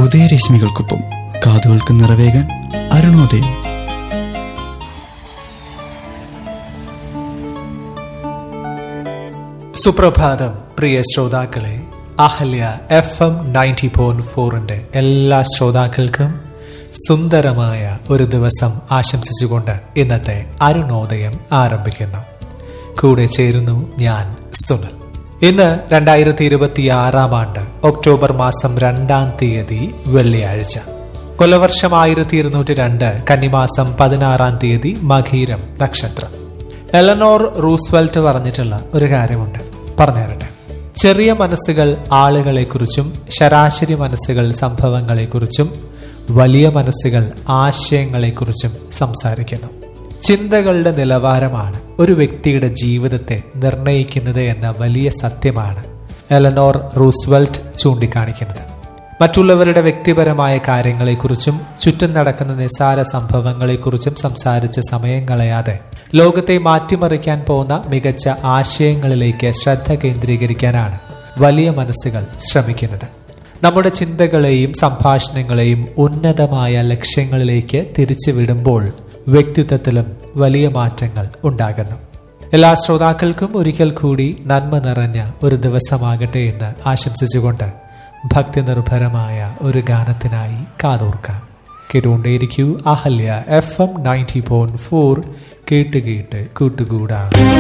ഉദയരശ്മികൾക്കൊപ്പം കാതുകൾക്ക് നിറവേകാൻ അരുണോദയം സുപ്രഭാതം പ്രിയ ശ്രോതാക്കളെ Ahalya F M ninety point ഫോറിന്റെ എല്ലാ ശ്രോതാക്കൾക്കും സുന്ദരമായ ഒരു ദിവസം ആശംസിച്ചുകൊണ്ട് ഇന്നത്തെ അരുണോദയം ആരംഭിക്കുന്നു കൂടെ ചേരുന്നു ഞാൻ സുനൽ ഇന്ന് രണ്ടായിരത്തി ഇരുപത്തി ആറാം ആണ്ട് ഒക്ടോബർ മാസം രണ്ടാം തീയതി വെള്ളിയാഴ്ച കൊലവർഷം ആയിരത്തി ഇരുന്നൂറ്റി രണ്ട് കന്നിമാസം പതിനാറാം തീയതി മകീരം നക്ഷത്രം എലനോർ റൂസ്വെൽറ്റ് പറഞ്ഞിട്ടുള്ള ഒരു കാര്യമുണ്ട് പറഞ്ഞു തരട്ടെ ചെറിയ മനസ്സുകൾ ആളുകളെക്കുറിച്ചും ശരാശരി മനസ്സുകൾ സംഭവങ്ങളെക്കുറിച്ചും വലിയ മനസ്സുകൾ ആശയങ്ങളെക്കുറിച്ചും സംസാരിക്കുന്നു ചിന്തകളുടെ നിലവാരമാണ് ഒരു വ്യക്തിയുടെ ജീവിതത്തെ നിർണയിക്കുന്നത് എന്ന വലിയ സത്യമാണ് എലനോർ റൂസ്വെൽറ്റ് ചൂണ്ടിക്കാണിക്കുന്നത് മറ്റുള്ളവരുടെ വ്യക്തിപരമായ കാര്യങ്ങളെക്കുറിച്ചും ചുറ്റും നടക്കുന്ന നിസ്സാര സംഭവങ്ങളെക്കുറിച്ചും സംസാരിച്ച് സമയം കളയാതെ ലോകത്തെ മാറ്റിമറിക്കാൻ പോകുന്ന മികച്ച ആശയങ്ങളിലേക്ക് ശ്രദ്ധ കേന്ദ്രീകരിക്കാനാണ് വലിയ മനസ്സുകൾ ശ്രമിക്കുന്നത് നമ്മുടെ ചിന്തകളെയും സംഭാഷണങ്ങളെയും ഉന്നതമായ ലക്ഷ്യങ്ങളിലേക്ക് തിരിച്ചുവിടുമ്പോൾ വ്യക്തിത്വത്തിലും വലിയ മാറ്റങ്ങൾ ഉണ്ടാകുന്നു എല്ലാ ശ്രോതാക്കൾക്കും ഒരിക്കൽ കൂടി നന്മ നിറഞ്ഞ ഒരു ദിവസമാകട്ടെ എന്ന് ആശംസിച്ചുകൊണ്ട് ഭക്തി നിർഭരമായ ഒരു ഗാനത്തിനായി കാതോർക്കാം കേട്ടുകൊണ്ടേയിരിക്കൂ Ahalya F M ninety point four കേട്ട് കേട്ട് കൂട്ടുകൂടാം